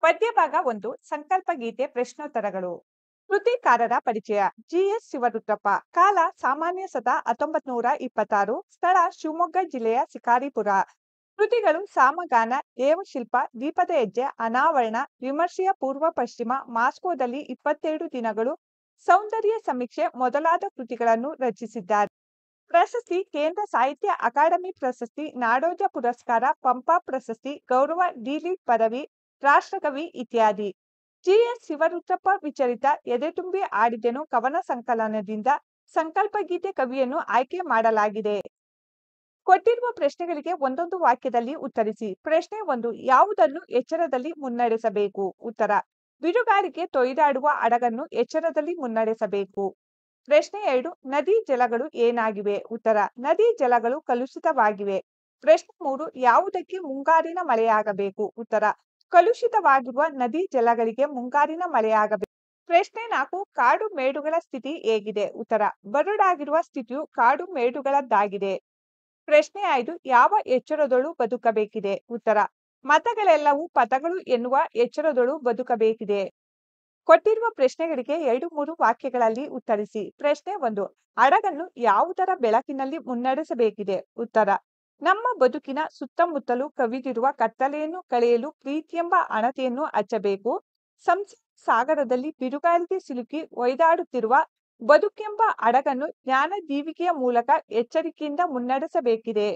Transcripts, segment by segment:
ಪದ್ಯಭಾಗ ಒಂದು ಸಂಕಲ್ಪ ಗೀತೆ ಪ್ರಶ್ನೋತ್ತರಗಳು ಕೃತಿಕಾರರ ಪರಿಚಯ ಜಿಎಸ್ ಶಿವರುದ್ರಪ್ಪ ಕಾಲ ಸಾಮಾನ್ಯ ಸತ ಹತ್ತೊಂಬತ್ ನೂರ ಇಪ್ಪತ್ತಾರು ಸ್ಥಳ ಶಿವಮೊಗ್ಗ ಜಿಲ್ಲೆಯ ಶಿಕಾರಿಪುರ ಕೃತಿಗಳು ಸಾಮಗಾನ ದೇವಶಿಲ್ಪ ದೀಪದ ಹೆಜ್ಜೆ ಅನಾವರಣ ವಿಮರ್ಶೆಯ ಪೂರ್ವ ಪಶ್ಚಿಮ ಮಾಸ್ಕೋದಲ್ಲಿ ಇಪ್ಪತ್ತೆರಡು ದಿನಗಳು ಸೌಂದರ್ಯ ಸಮೀಕ್ಷೆ ಮೊದಲಾದ ಕೃತಿಗಳನ್ನು ರಚಿಸಿದ್ದಾರೆ ಪ್ರಶಸ್ತಿ ಕೇಂದ್ರ ಸಾಹಿತ್ಯ ಅಕಾಡೆಮಿ ಪ್ರಶಸ್ತಿ ನಾಡೋಜ ಪುರಸ್ಕಾರ ಪಂಪ ಪ್ರಶಸ್ತಿ ಗೌರವ ಡಿಲಿಟ್ ಪದವಿ ರಾಷ್ಟ್ರಕವಿ ಇತ್ಯಾದಿ ಜಿಎಸ್ ಶಿವರುದ್ರಪ್ಪ ವಿಚಲಿತ ಎದೆತುಂಬಿ ಆಡಿದೆನು ಕವನ ಸಂಕಲನದಿಂದ ಸಂಕಲ್ಪ ಗೀತೆ ಕವಿಯನ್ನು ಆಯ್ಕೆ ಮಾಡಲಾಗಿದೆ ಕೊಟ್ಟಿರುವ ಪ್ರಶ್ನೆಗಳಿಗೆ ಒಂದೊಂದು ವಾಕ್ಯದಲ್ಲಿ ಉತ್ತರಿಸಿ ಪ್ರಶ್ನೆ ಒಂದು ಯಾವುದನ್ನು ಎಚ್ಚರದಲ್ಲಿ ಮುನ್ನಡೆಸಬೇಕು ಉತ್ತರ ಬಿರುಗಾಳಿಗೆ ತೊಯ್ದಾಡುವ ಹಡಗನ್ನು ಎಚ್ಚರದಲ್ಲಿ ಮುನ್ನಡೆಸಬೇಕು ಪ್ರಶ್ನೆ ಎರಡು ನದಿ ಜಲಗಳು ಏನಾಗಿವೆ ಉತ್ತರ ನದಿ ಜಲಗಳು ಕಲುಷಿತವಾಗಿವೆ ಪ್ರಶ್ನೆ ಮೂರು ಯಾವುದಕ್ಕೆ ಮುಂಗಾರಿನ ಮಳೆಯಾಗಬೇಕು ಉತ್ತರ ಕಲುಷಿತವಾಗಿರುವ ನದಿ ಜಲಗಳಿಗೆ ಮುಂಗಾರಿನ ಮಳೆಯಾಗಬೇಕು ಪ್ರಶ್ನೆ ನಾಲ್ಕು ಕಾಡು ಮೇಡುಗಳ ಸ್ಥಿತಿ ಹೇಗಿದೆ ಉತ್ತರ ಬರಡಾಗಿರುವ ಸ್ಥಿತಿಯು ಕಾಡು ಮೇಡುಗಳದ್ದಾಗಿದೆ ಪ್ರಶ್ನೆ ಐದು ಯಾವ ಎಚ್ಚರದೊಳು ಬದುಕಬೇಕಿದೆ ಉತ್ತರ ಮತಗಳೆಲ್ಲವೂ ಪದಗಳು ಎನ್ನುವ ಎಚ್ಚರದೊಳು ಬದುಕಬೇಕಿದೆ ಕೊಟ್ಟಿರುವ ಪ್ರಶ್ನೆಗಳಿಗೆ ಎರಡು ಮೂರು ವಾಕ್ಯಗಳಲ್ಲಿ ಉತ್ತರಿಸಿ ಪ್ರಶ್ನೆ ಒಂದು ಹಡಗನ್ನು ಯಾವುದರ ಬೆಳಕಿನಲ್ಲಿ ಮುನ್ನಡೆಸಬೇಕಿದೆ ಉತ್ತರ ನಮ್ಮ ಬದುಕಿನ ಸುತ್ತಮುತ್ತಲು ಕವಿದಿರುವ ಕತ್ತಲೆಯನ್ನು ಕಳೆಯಲು ಪ್ರೀತಿಯೆಂಬ ಅಣತೆಯನ್ನು ಹಚ್ಚಬೇಕು ಸಂಸಾರ ಸಾಗರದಲ್ಲಿ ಬಿರುಗಾಳಿಗೆ ಸಿಲುಕಿ ಒಯ್ದಾಡುತ್ತಿರುವ ಬದುಕೆಂಬ ಹಡಗನ್ನು ಜ್ಞಾನ ದೀವಿಕೆಯ ಮೂಲಕ ಎಚ್ಚರಿಕೆಯಿಂದ ಮುನ್ನಡೆಸಬೇಕಿದೆ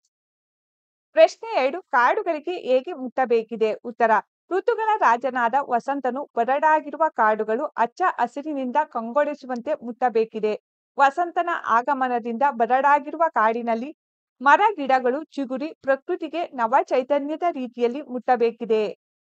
ಪ್ರಶ್ನೆ ಎರಡು ಕಾಡುಗಳಿಗೆ ಹೇಗೆ ಮುಟ್ಟಬೇಕಿದೆ ಉತ್ತರ ಋತುಗಳ ರಾಜನಾದ ವಸಂತನು ಬರಡಾಗಿರುವ ಕಾಡುಗಳು ಹಚ್ಚ ಹಸಿರಿನಿಂದ ಕಂಗೊಳಿಸುವಂತೆ ಮುಟ್ಟಬೇಕಿದೆ ವಸಂತನ ಆಗಮನದಿಂದ ಬರಡಾಗಿರುವ ಕಾಡಿನಲ್ಲಿ ಮರ ಗಿಡಗಳು ಚಿಗುರಿ ಪ್ರಕೃತಿಗೆ ನವ ಚೈತನ್ಯದ ರೀತಿಯಲ್ಲಿ ಮುಟ್ಟಬೇಕಿದೆ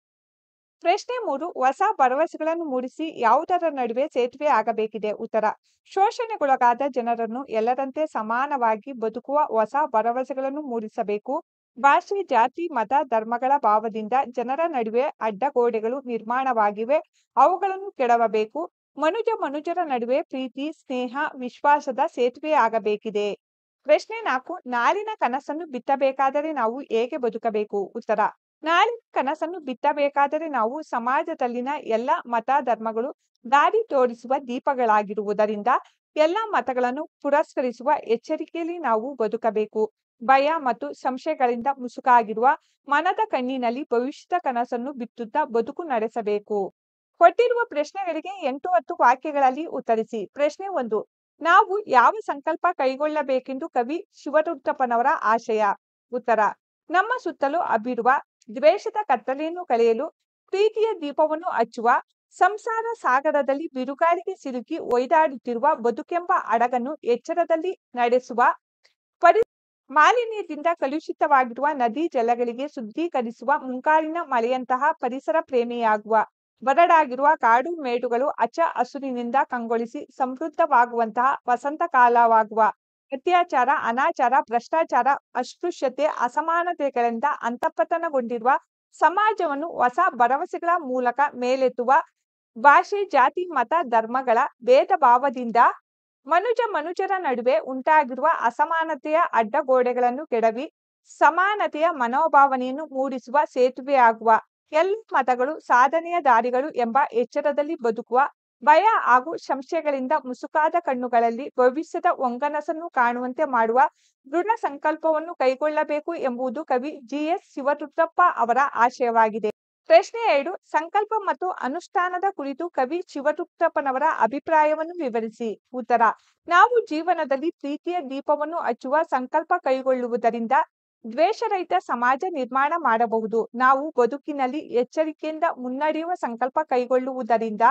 ಪ್ರಶ್ನೆ ಮೂರು ಹೊಸ ಭರವಸೆಗಳನ್ನು ಮೂಡಿಸಿ ಯಾವುದರ ನಡುವೆ ಸೇತುವೆ ಆಗಬೇಕಿದೆ ಉತ್ತರ ಶೋಷಣೆಗೊಳಗಾದ ಜನರನ್ನು ಎಲ್ಲರಂತೆ ಸಮಾನವಾಗಿ ಬದುಕುವ ಹೊಸ ಭರವಸೆಗಳನ್ನು ಮೂಡಿಸಬೇಕು ಭಾಷೆ ಜಾತಿ ಮತ ಧರ್ಮಗಳ ಭಾವದಿಂದ ಜನರ ನಡುವೆ ಅಡ್ಡಗೋಡೆಗಳು ನಿರ್ಮಾಣವಾಗಿವೆ ಅವುಗಳನ್ನು ಕೆಡವಬೇಕು ಮನುಜ ಮನುಜರ ನಡುವೆ ಪ್ರೀತಿ ಸ್ನೇಹ ವಿಶ್ವಾಸದ ಸೇತುವೆ ಆಗಬೇಕಿದೆ ಪ್ರಶ್ನೆ ನಾಲ್ಕು ನಾಳಿನ ಕನಸನ್ನು ಬಿತ್ತಬೇಕಾದರೆ ನಾವು ಹೇಗೆ ಬದುಕಬೇಕು ಉತ್ತರ ನಾಳಿನ ಕನಸನ್ನು ಬಿತ್ತಬೇಕಾದರೆ ನಾವು ಸಮಾಜದಲ್ಲಿನ ಎಲ್ಲ ಮತ ಧರ್ಮಗಳು ದಾರಿ ತೋರಿಸುವ ದೀಪಗಳಾಗಿರುವುದರಿಂದ ಎಲ್ಲ ಮತಗಳನ್ನು ಪುರಸ್ಕರಿಸುವ ಎಚ್ಚರಿಕೆಯಲ್ಲಿ ನಾವು ಬದುಕಬೇಕು ಭಯ ಮತ್ತು ಸಂಶಯಗಳಿಂದ ಮುಸುಕಾಗಿರುವ ಮನದ ಕಣ್ಣಿನಲ್ಲಿ ಭವಿಷ್ಯದ ಕನಸನ್ನು ಬಿತ್ತುತ್ತಾ ಬದುಕು ನಡೆಸಬೇಕು ಕೊಟ್ಟಿರುವ ಪ್ರಶ್ನೆಗಳಿಗೆ ಎಂಟು ಹತ್ತು ವಾಕ್ಯಗಳಲ್ಲಿ ಉತ್ತರಿಸಿ ಪ್ರಶ್ನೆ ಒಂದು ನಾವು ಯಾವ ಸಂಕಲ್ಪ ಕೈಗೊಳ್ಳಬೇಕೆಂದು ಕವಿ ಶಿವರುದ್ರಪ್ಪನವರ ಆಶಯ ಉತ್ತರ ನಮ್ಮ ಸುತ್ತಲೂ ಹಬ್ಬಿರುವ ದ್ವೇಷದ ಕತ್ತಲೆಯನ್ನು ಕಳೆಯಲು ಪ್ರೀತಿಯ ದೀಪವನ್ನು ಹಚ್ಚುವ ಸಂಸಾರ ಸಾಗರದಲ್ಲಿ ಬಿರುಗಾಳಿಗೆ ಸಿಲುಕಿ ಒಯ್ದಾಡುತ್ತಿರುವ ಬದುಕೆಂಬ ಹಡಗನ್ನು ಎಚ್ಚರದಲ್ಲಿ ನಡೆಸುವ ಪರಿ ಮಾಲಿನ್ಯದಿಂದ ಕಲುಷಿತವಾಗಿರುವ ನದಿ ಜಲಗಳಿಗೆ ಶುದ್ಧೀಕರಿಸುವ ಮುಂಗಾರಿನ ಮಳೆಯಂತಹ ಪರಿಸರ ಪ್ರೇಮಿಯಾಗುವ ಬರಡಾಗಿರುವ ಕಾಡು ಮೇಡುಗಳು ಹಚ್ಚ ಹಸುರಿನಿಂದ ಕಂಗೊಳಿಸಿ ಸಮೃದ್ಧವಾಗುವಂತಹ ವಸಂತ ಕಾಲವಾಗುವ ಅತ್ಯಾಚಾರ ಅನಾಚಾರ ಭ್ರಷ್ಟಾಚಾರ ಅಸ್ಪೃಶ್ಯತೆ ಅಸಮಾನತೆಗಳಿಂದ ಅಂತಃಪತನಗೊಂಡಿರುವ ಸಮಾಜವನ್ನು ಹೊಸ ಭರವಸೆಗಳ ಮೂಲಕ ಮೇಲೆತ್ತುವ ಭಾಷೆ ಜಾತಿ ಮತ ಧರ್ಮಗಳ ಭೇದ ಭಾವದಿಂದ ಮನುಜ ಮನುಜರ ನಡುವೆ ಉಂಟಾಗಿರುವ ಅಸಮಾನತೆಯ ಅಡ್ಡಗೋಡೆಗಳನ್ನು ಕೆಡವಿ ಸಮಾನತೆಯ ಮನೋಭಾವನೆಯನ್ನು ಮೂಡಿಸುವ ಸೇತುವೆಯಾಗುವ ಎಲ್ಲ ಮತಗಳು ಸಾಧನೆಯ ದಾರಿಗಳು ಎಂಬ ಎಚ್ಚರದಲ್ಲಿ ಬದುಕುವ ಭಯ ಹಾಗೂ ಸಂಶಯಗಳಿಂದ ಮುಸುಕಾದ ಕಣ್ಣುಗಳಲ್ಲಿ ಭವಿಷ್ಯದ ಒಂಗನಸನ್ನು ಕಾಣುವಂತೆ ಮಾಡುವ ದೃಢ ಸಂಕಲ್ಪವನ್ನು ಕೈಗೊಳ್ಳಬೇಕು ಎಂಬುದು ಕವಿ ಜಿಎಸ್ ಶಿವರುದ್ರಪ್ಪ ಅವರ ಆಶಯವಾಗಿದೆ ಪ್ರಶ್ನೆ ಎರಡು ಸಂಕಲ್ಪ ಮತ್ತು ಅನುಷ್ಠಾನದ ಕುರಿತು ಕವಿ ಶಿವರುದ್ರಪ್ಪನವರ ಅಭಿಪ್ರಾಯವನ್ನು ವಿವರಿಸಿ ಉತ್ತರ ನಾವು ಜೀವನದಲ್ಲಿ ಪ್ರೀತಿಯ ದೀಪವನ್ನು ಹಚ್ಚುವ ಸಂಕಲ್ಪ ಕೈಗೊಳ್ಳುವುದರಿಂದ ದ್ವೇಷರಹಿತ ಸಮಾಜ ನಿರ್ಮಾಣ ಮಾಡಬಹುದು ನಾವು ಬದುಕಿನಲ್ಲಿ ಎಚ್ಚರಿಕೆಯಿಂದ ಮುನ್ನಡೆಯುವ ಸಂಕಲ್ಪ ಕೈಗೊಳ್ಳುವುದರಿಂದ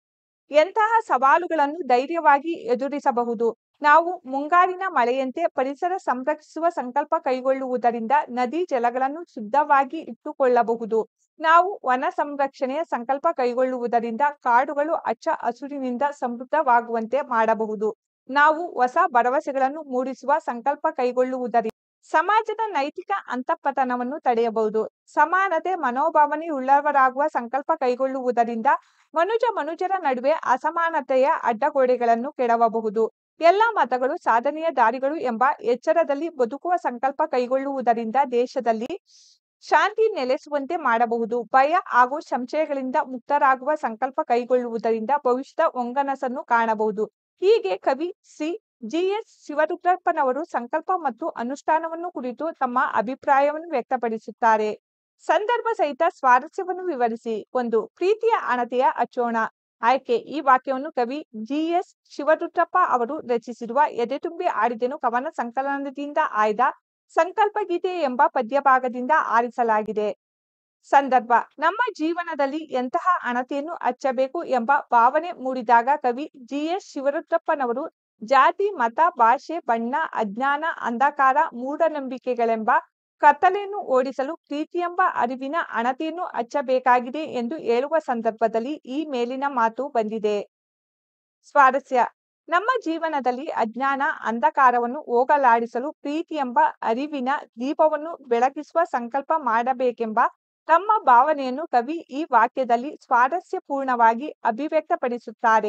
ಎಂತಹ ಸವಾಲುಗಳನ್ನು ಧೈರ್ಯವಾಗಿ ಎದುರಿಸಬಹುದು ನಾವು ಮುಂಗಾರಿನ ಮಳೆಯಂತೆ ಪರಿಸರ ಸಂರಕ್ಷಿಸುವ ಸಂಕಲ್ಪ ಕೈಗೊಳ್ಳುವುದರಿಂದ ನದಿ ಜಲಗಳನ್ನು ಶುದ್ಧವಾಗಿ ಇಟ್ಟುಕೊಳ್ಳಬಹುದು ನಾವು ವನ ಸಂರಕ್ಷಣೆಯ ಸಂಕಲ್ಪ ಕೈಗೊಳ್ಳುವುದರಿಂದ ಕಾಡುಗಳು ಹಚ್ಚ ಹಸುರಿನಿಂದ ಸಮೃದ್ಧವಾಗುವಂತೆ ಮಾಡಬಹುದು ನಾವು ಹೊಸ ಭರವಸೆಗಳನ್ನು ಮೂಡಿಸುವ ಸಂಕಲ್ಪ ಕೈಗೊಳ್ಳುವುದರಿಂದ ಸಮಾಜದ ನೈತಿಕ ಅಂತಃಪತನವನ್ನು ತಡೆಯಬಹುದು ಸಮಾನತೆ ಮನೋಭಾವನೆಯುಳ್ಳವರಾಗುವ ಸಂಕಲ್ಪ ಕೈಗೊಳ್ಳುವುದರಿಂದ ಮನುಜ ಮನುಜರ ನಡುವೆ ಅಸಮಾನತೆಯ ಅಡ್ಡಗೋಡೆಗಳನ್ನು ಕೆಡವಬಹುದು ಎಲ್ಲ ಮತಗಳು ಸಾಧನೆಯ ದಾರಿಗಳು ಎಂಬ ಎಚ್ಚರದಲ್ಲಿ ಬದುಕುವ ಸಂಕಲ್ಪ ಕೈಗೊಳ್ಳುವುದರಿಂದ ದೇಶದಲ್ಲಿ ಶಾಂತಿ ನೆಲೆಸುವಂತೆ ಮಾಡಬಹುದು ಭಯ ಹಾಗೂ ಸಂಶಯಗಳಿಂದ ಮುಕ್ತರಾಗುವ ಸಂಕಲ್ಪ ಕೈಗೊಳ್ಳುವುದರಿಂದ ಭವಿಷ್ಯದ ಹೊಂಗನಸನ್ನು ಕಾಣಬಹುದು ಹೀಗೆ ಕವಿ ಶ್ರೀ ಜಿಎಸ್ ಶಿವರುದ್ರಪ್ಪನವರು ಸಂಕಲ್ಪ ಮತ್ತು ಅನುಷ್ಠಾನವನ್ನು ಕುರಿತು ತಮ್ಮ ಅಭಿಪ್ರಾಯವನ್ನು ವ್ಯಕ್ತಪಡಿಸುತ್ತಾರೆ ಸಂದರ್ಭ ಸಹಿತ ಸ್ವಾರಸ್ಯವನ್ನು ವಿವರಿಸಿ ಒಂದು ಪ್ರೀತಿಯ ಅಣತೆಯ ಅಚೋಣ ಆಯ್ಕೆ ಈ ವಾಕ್ಯವನ್ನು ಕವಿ ಜಿಎಸ್ ಶಿವರುದ್ರಪ್ಪ ಅವರು ರಚಿಸಿರುವ ಎದೆತುಂಬಿ ಆಡಿದೆನು ಕವನ ಸಂಕಲನದಿಂದ ಆಯ್ದ ಸಂಕಲ್ಪ ಗೀತೆ ಎಂಬ ಪದ್ಯಭಾಗದಿಂದ ಆರಿಸಲಾಗಿದೆ ಸಂದರ್ಭ ನಮ್ಮ ಜೀವನದಲ್ಲಿ ಎಂತಹ ಅಣತೆಯನ್ನು ಹಚ್ಚಬೇಕು ಎಂಬ ಭಾವನೆ ಮೂಡಿದಾಗ ಕವಿ ಜಿಎಸ್ ಶಿವರುದ್ರಪ್ಪನವರು ಜಾತಿ ಮತ ಭಾಷೆ ಬಣ್ಣ ಅಜ್ಞಾನ ಅಂಧಕಾರ ಮೂಢನಂಬಿಕೆಗಳೆಂಬ ಕತ್ತಲೆಯನ್ನು ಓಡಿಸಲು ಪ್ರೀತಿಯೆಂಬ ಅರಿವಿನ ಅಣತೆಯನ್ನು ಹಚ್ಚಬೇಕಾಗಿದೆ ಎಂದು ಹೇಳುವ ಸಂದರ್ಭದಲ್ಲಿ ಈ ಮೇಲಿನ ಮಾತು ಬಂದಿದೆ ಸ್ವಾರಸ್ಯ ನಮ್ಮ ಜೀವನದಲ್ಲಿ ಅಜ್ಞಾನ ಅಂಧಕಾರವನ್ನು ಹೋಗಲಾಡಿಸಲು ಪ್ರೀತಿ ಎಂಬ ಅರಿವಿನ ದೀಪವನ್ನು ಬೆಳಗಿಸುವ ಸಂಕಲ್ಪ ಮಾಡಬೇಕೆಂಬ ತಮ್ಮ ಭಾವನೆಯನ್ನು ಕವಿ ಈ ವಾಕ್ಯದಲ್ಲಿ ಸ್ವಾರಸ್ಯಪೂರ್ಣವಾಗಿ ಅಭಿವ್ಯಕ್ತಪಡಿಸುತ್ತಾರೆ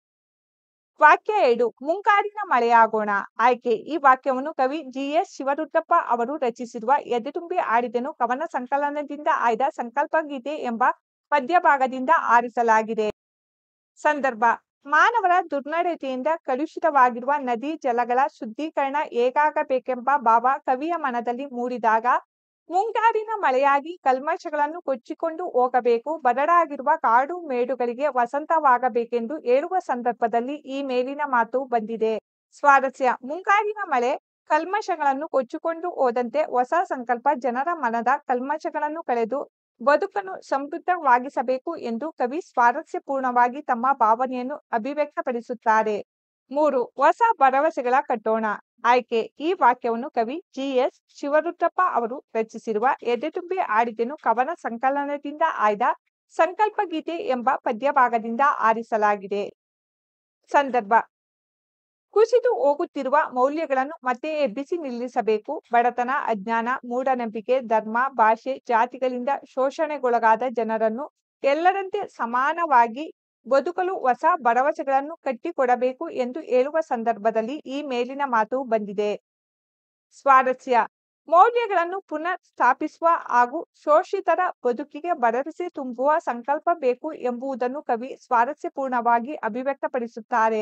ವಾಕ್ಯ ಎರಡು ಮುಂಗಾರಿನ ಮಳೆಯಾಗೋಣ ಆಯ್ಕೆ ಈ ವಾಕ್ಯವನ್ನು ಕವಿ ಜಿಎಸ್ ಶಿವರುದ್ರಪ್ಪ ಅವರು ರಚಿಸಿರುವ ಎದೆತುಂಬಿ ಆಡಿದೆನು ಕವನ ಸಂಕಲನದಿಂದ ಆಯ್ದ ಸಂಕಲ್ಪ ಗೀತೆ ಎಂಬ ಪದ್ಯಭಾಗದಿಂದ ಆರಿಸಲಾಗಿದೆ ಸಂದರ್ಭ ಮಾನವರ ದುರ್ನಡತೆಯಿಂದ ಕಲುಷಿತವಾಗಿರುವ ನದಿ ಜಲಗಳ ಶುದ್ಧೀಕರಣ ಹೇಗಾಗಬೇಕೆಂಬ ಭಾವ ಕವಿಯ ಮನದಲ್ಲಿ ಮೂಡಿದಾಗ ಮುಂಗಾರಿನ ಮಳೆಯಾಗಿ ಕಲ್ಮಶಗಳನ್ನು ಕೊಚ್ಚಿಕೊಂಡು ಹೋಗಬೇಕು ಬರಡಾಗಿರುವ ಕಾಡು ಮೇಡುಗಳಿಗೆ ವಸಂತವಾಗಬೇಕೆಂದು ಹೇಳುವ ಸಂದರ್ಭದಲ್ಲಿ ಈ ಮೇಲಿನ ಮಾತು ಬಂದಿದೆ ಸ್ವಾರಸ್ಯ ಮುಂಗಾರಿನ ಮಳೆ ಕಲ್ಮಶಗಳನ್ನು ಕೊಚ್ಚಿಕೊಂಡು ಹೋದಂತೆ ಹೊಸ ಸಂಕಲ್ಪ ಜನರ ಮನದ ಕಲ್ಮಶಗಳನ್ನು ಕಳೆದು ಬದುಕನ್ನು ಸಮೃದ್ಧವಾಗಿಸಬೇಕು ಎಂದು ಕವಿ ಸ್ವಾರಸ್ಯಪೂರ್ಣವಾಗಿ ತಮ್ಮ ಭಾವನೆಯನ್ನು ಅಭಿವ್ಯಕ್ತಪಡಿಸುತ್ತಾರೆ ಮೂರು ಹೊಸ ಭರವಸೆಗಳ ಕಟ್ಟೋಣ ಆಯ್ಕೆ ಈ ವಾಕ್ಯವನ್ನು ಕವಿ ಜಿಎಸ್ ಶಿವರುದ್ರಪ್ಪ ಅವರು ರಚಿಸಿರುವ ಎದೆತುಂಬಿ ಆಡಿದೆನು ಕವನ ಸಂಕಲನದಿಂದ ಆಯ್ದ ಸಂಕಲ್ಪ ಗೀತೆ ಎಂಬ ಪದ್ಯಭಾಗದಿಂದ ಆರಿಸಲಾಗಿದೆ ಸಂದರ್ಭ ಕುಸಿದು ಹೋಗುತ್ತಿರುವ ಮೌಲ್ಯಗಳನ್ನು ಮತ್ತೆ ಎಬ್ಬಿಸಿ ನಿಲ್ಲಿಸಬೇಕು ಬಡತನ ಅಜ್ಞಾನ ಮೂಢನಂಬಿಕೆ ಧರ್ಮ ಭಾಷೆ ಜಾತಿಗಳಿಂದ ಶೋಷಣೆಗೊಳಗಾದ ಜನರನ್ನು ಎಲ್ಲರಂತೆ ಸಮಾನವಾಗಿ ಬದುಕಲು ಹೊಸ ಭರವಸೆಗಳನ್ನು ಕಟ್ಟಿಕೊಡಬೇಕು ಎಂದು ಹೇಳುವ ಸಂದರ್ಭದಲ್ಲಿ ಈ ಮೇಲಿನ ಮಾತು ಬಂದಿದೆ ಸ್ವಾರಸ್ಯ ಮೌಲ್ಯಗಳನ್ನು ಪುನಃ ಸ್ಥಾಪಿಸುವ ಹಾಗೂ ಶೋಷಿತರ ಬದುಕಿಗೆ ಭರವಸೆ ತುಂಬುವ ಸಂಕಲ್ಪ ಬೇಕು ಎಂಬುದನ್ನು ಕವಿ ಸ್ವಾರಸ್ಯಪೂರ್ಣವಾಗಿ ಅಭಿವ್ಯಕ್ತಪಡಿಸುತ್ತಾರೆ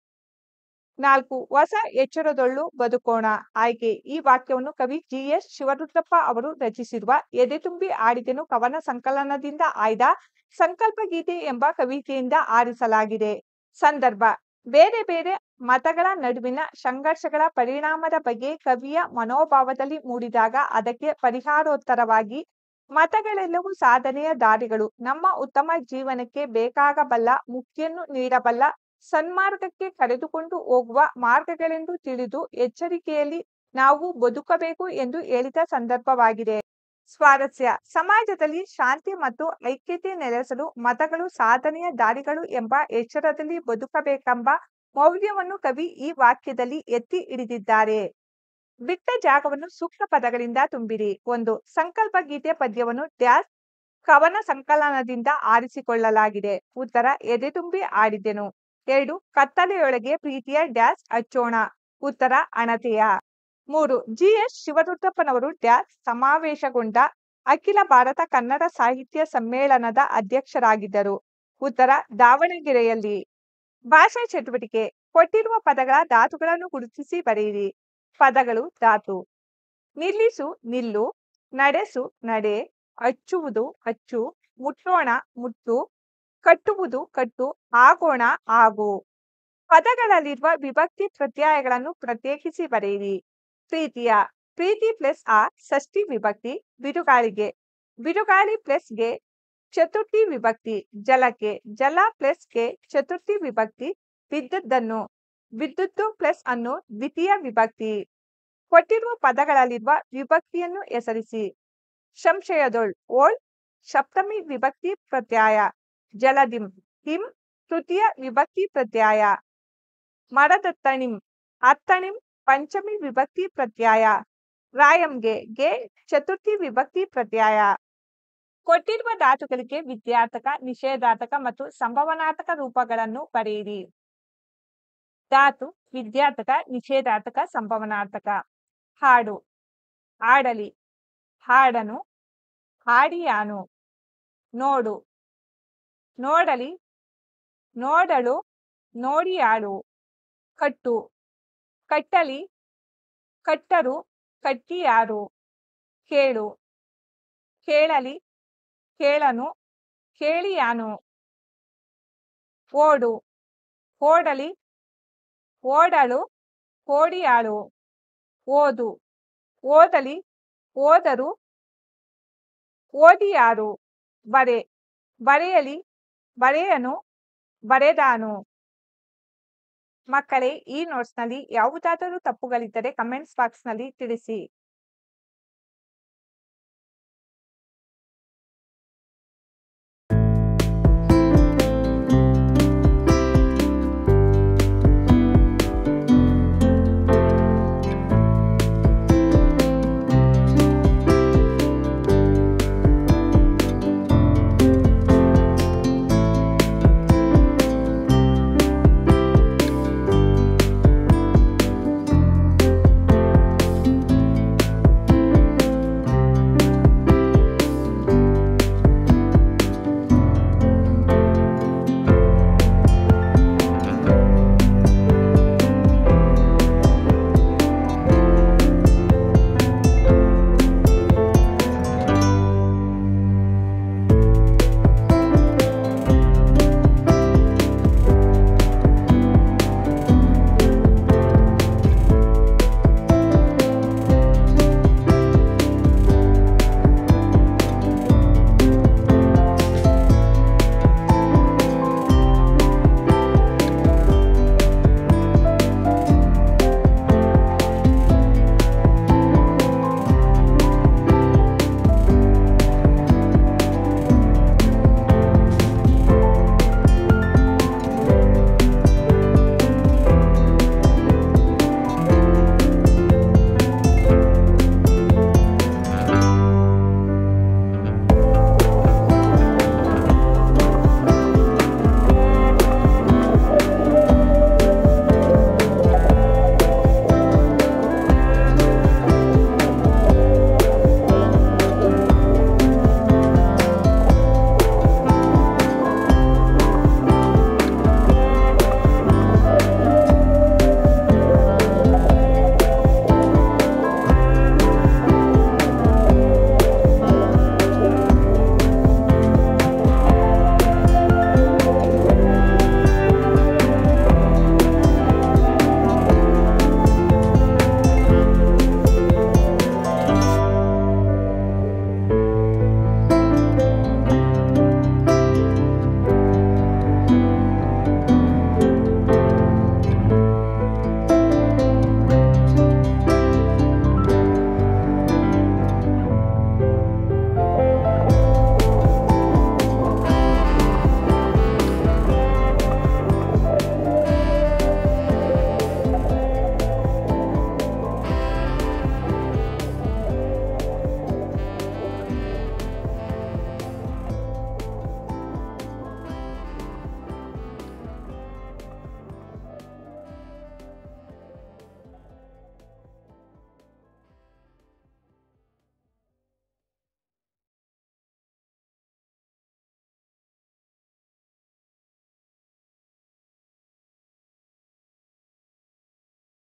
ನಾಲ್ಕು ಹೊಸ ಎಚ್ಚರದೊಳ್ಳು ಬದುಕೋಣ ಆಯ್ಕೆ ಈ ವಾಕ್ಯವನ್ನು ಕವಿ ಜಿಎಸ್ ಶಿವರುದ್ರಪ್ಪ ಅವರು ರಚಿಸಿರುವ ಎದೆತುಂಬಿ ಆಡಿದೆನು ಕವನ ಸಂಕಲನದಿಂದ ಆಯ್ದ ಸಂಕಲ್ಪ ಗೀತೆ ಎಂಬ ಕವಿತೆಯಿಂದ ಆರಿಸಲಾಗಿದೆ ಸಂದರ್ಭ ಬೇರೆ ಬೇರೆ ಮತಗಳ ನಡುವಿನ ಸಂಘರ್ಷಗಳ ಪರಿಣಾಮದ ಬಗ್ಗೆ ಕವಿಯ ಮನೋಭಾವದಲ್ಲಿ ಮೂಡಿದಾಗ ಅದಕ್ಕೆ ಪರಿಹಾರೋತ್ತರವಾಗಿ ಮತಗಳೆಲ್ಲವೂ ಸಾಧನೆಯ ದಾರಿಗಳು ನಮ್ಮ ಉತ್ತಮ ಜೀವನಕ್ಕೆ ಬೇಕಾಗಬಲ್ಲ ಮುಕ್ತಿಯನ್ನು ನೀಡಬಲ್ಲ ಸನ್ಮಾರ್ಗಕ್ಕೆ ಕರೆದುಕೊಂಡು ಹೋಗುವ ಮಾರ್ಗಗಳೆಂದು ತಿಳಿದು ಎಚ್ಚರಿಕೆಯಲ್ಲಿ ನಾವು ಬದುಕಬೇಕು ಎಂದು ಹೇಳಿದ ಸಂದರ್ಭವಾಗಿದೆ ಸ್ವಾರಸ್ಯ ಸಮಾಜದಲ್ಲಿ ಶಾಂತಿ ಮತ್ತು ಐಕ್ಯತೆ ನೆಲೆಸಲು ಮತಗಳು ಸಾಧನೆಯ ದಾರಿಗಳು ಎಂಬ ಎಚ್ಚರದಲ್ಲಿ ಬದುಕಬೇಕೆಂಬ ಮೌಲ್ಯವನ್ನು ಕವಿ ಈ ವಾಕ್ಯದಲ್ಲಿ ಎತ್ತಿ ಹಿಡಿದಿದ್ದಾರೆ ಬಿಟ್ಟ ಜಾಗವನ್ನು ಸೂಕ್ತ ಪದಗಳಿಂದ ತುಂಬಿರಿ ಒಂದು ಸಂಕಲ್ಪ ಗೀತೆ ಪದ್ಯವನ್ನು ಡ್ಯಾಸ್ ಕವನ ಸಂಕಲನದಿಂದ ಆರಿಸಿಕೊಳ್ಳಲಾಗಿದೆ ಉತ್ತರ ಎದೆತುಂಬಿ ಆಡಿದೆನು ಎರಡು ಕತ್ತಲೆಯೊಳಗೆ ಪ್ರೀತಿಯ ಡ್ಯಾಸ್ ಹಚ್ಚೋಣ ಉತ್ತರ ಅಣತೆಯ ಮೂರು ಜಿಎಸ್ ಶಿವರುದ್ರಪ್ಪನವರು ಡ್ಯಾಸ್ ಸಮಾವೇಶಗೊಂಡ ಅಖಿಲ ಭಾರತ ಕನ್ನಡ ಸಾಹಿತ್ಯ ಸಮ್ಮೇಳನದ ಅಧ್ಯಕ್ಷರಾಗಿದ್ದರು ಉತ್ತರ ದಾವಣಗೆರೆಯಲ್ಲಿ ಭಾಷಾ ಚಟುವಟಿಕೆ ಕೊಟ್ಟಿರುವ ಪದಗಳ ಧಾತುಗಳನ್ನು ಗುರುತಿಸಿ ಬರೆಯಿರಿ ಪದಗಳು ಧಾತು ನಿಲ್ಲಿಸು ನಿಲ್ಲು ನಡೆಸು ನಡೆ ಹಚ್ಚುವುದು ಹಚ್ಚು ಮುಟ್ಟೋಣ ಮುಟ್ಟು ಕಟ್ಟುವುದು ಕಟ್ಟು ಆಗೋಣ ಆಗು ಪದಗಳಲ್ಲಿರುವ ವಿಭಕ್ತಿ ಪ್ರತ್ಯಯಗಳನ್ನು ಪ್ರತ್ಯೇಕಿಸಿ ಬರೆಯಿರಿ ಪ್ರೀತಿಯ ಪ್ರೀತಿ ಪ್ಲಸ್ ಆ ಷಷ್ಠಿ ವಿಭಕ್ತಿ ಬಿರುಗಾಳಿಗೆ ಬಿರುಗಾಳಿ ಪ್ಲಸ್ ಗೆ ಚತುರ್ಥಿ ವಿಭಕ್ತಿ ಜಲಕ್ಕೆ ಜಲ ಪ್ಲಸ್ ಗೆ ಚತುರ್ಥಿ ವಿಭಕ್ತಿ ವಿದ್ಯುದ್ದನ್ನು ವಿದ್ಯುತ್ತು ಪ್ಲಸ್ ಅನ್ನು ದ್ವಿತೀಯ ವಿಭಕ್ತಿ ಕೊಟ್ಟಿರುವ ಪದಗಳಲ್ಲಿರುವ ವಿಭಕ್ತಿಯನ್ನು ಹೆಸರಿಸಿ ಸಂಶಯದೊಳ್ ಓಳ್ ಸಪ್ತಮಿ ವಿಭಕ್ತಿ ಪ್ರತ್ಯಯ ಜಲದಿಂ ಹಿಂ ತೃತೀಯ ವಿಭಕ್ತಿ ಪ್ರತ್ಯಯ ಮರದತ್ತಣಿಂ ಅತ್ತಣಿಂ ಪಂಚಮಿ ವಿಭಕ್ತಿ ಪ್ರತ್ಯಯ ರಾಯಂಗೆ ಗೆ ಚತುರ್ಥಿ ವಿಭಕ್ತಿ ಪ್ರತ್ಯಯ ಕೊಟ್ಟಿರುವ ಧಾತುಗಳಿಗೆ ವಿದ್ಯಾರ್ಥಕ ನಿಷೇಧಾರ್ಥಕ ಮತ್ತು ಸಂಭವನಾರ್ಥಕ ರೂಪಗಳನ್ನು ಬರೆಯಿರಿ ಧಾತು ವಿದ್ಯಾರ್ಥಕ ನಿಷೇಧಾರ್ಥಕ ಸಂಭವನಾರ್ಥಕ ಹಾಡು ಆಡಲಿ ಹಾಡನು ಆಡಿಯಾನು ನೋಡು ನೋಡಲಿ ನೋಡಲು ನೋಡಿಯಾಳು ಕಟ್ಟು ಕಟ್ಟಲಿ ಕಟ್ಟರು ಕಟ್ಟಿಯಾರು ಕೇಳು ಕೇಳಲಿ ಕೇಳನು ಕೇಳಿಯಾನು ಓಡು ಓಡಲಿ ಓಡಲು ಓಡಿಯಾಳು ಓದು ಓದಲಿ ಓದರು ಓದಿಯಾರು ಬರೆ ಬರೆಯಲಿ ಬರೆಯನು ಬರೆದಾನು ಮಕ್ಕಳೇ ಈ ನೋಟ್ಸ್‌ನಲ್ಲಿ ಯಾವುದಾದರೂ ತಪ್ಪುಗಳಿದ್ದರೆ ಕಮೆಂಟ್ಸ್ ಬಾಕ್ಸ್‌ನಲ್ಲಿ ತಿಳಿಸಿ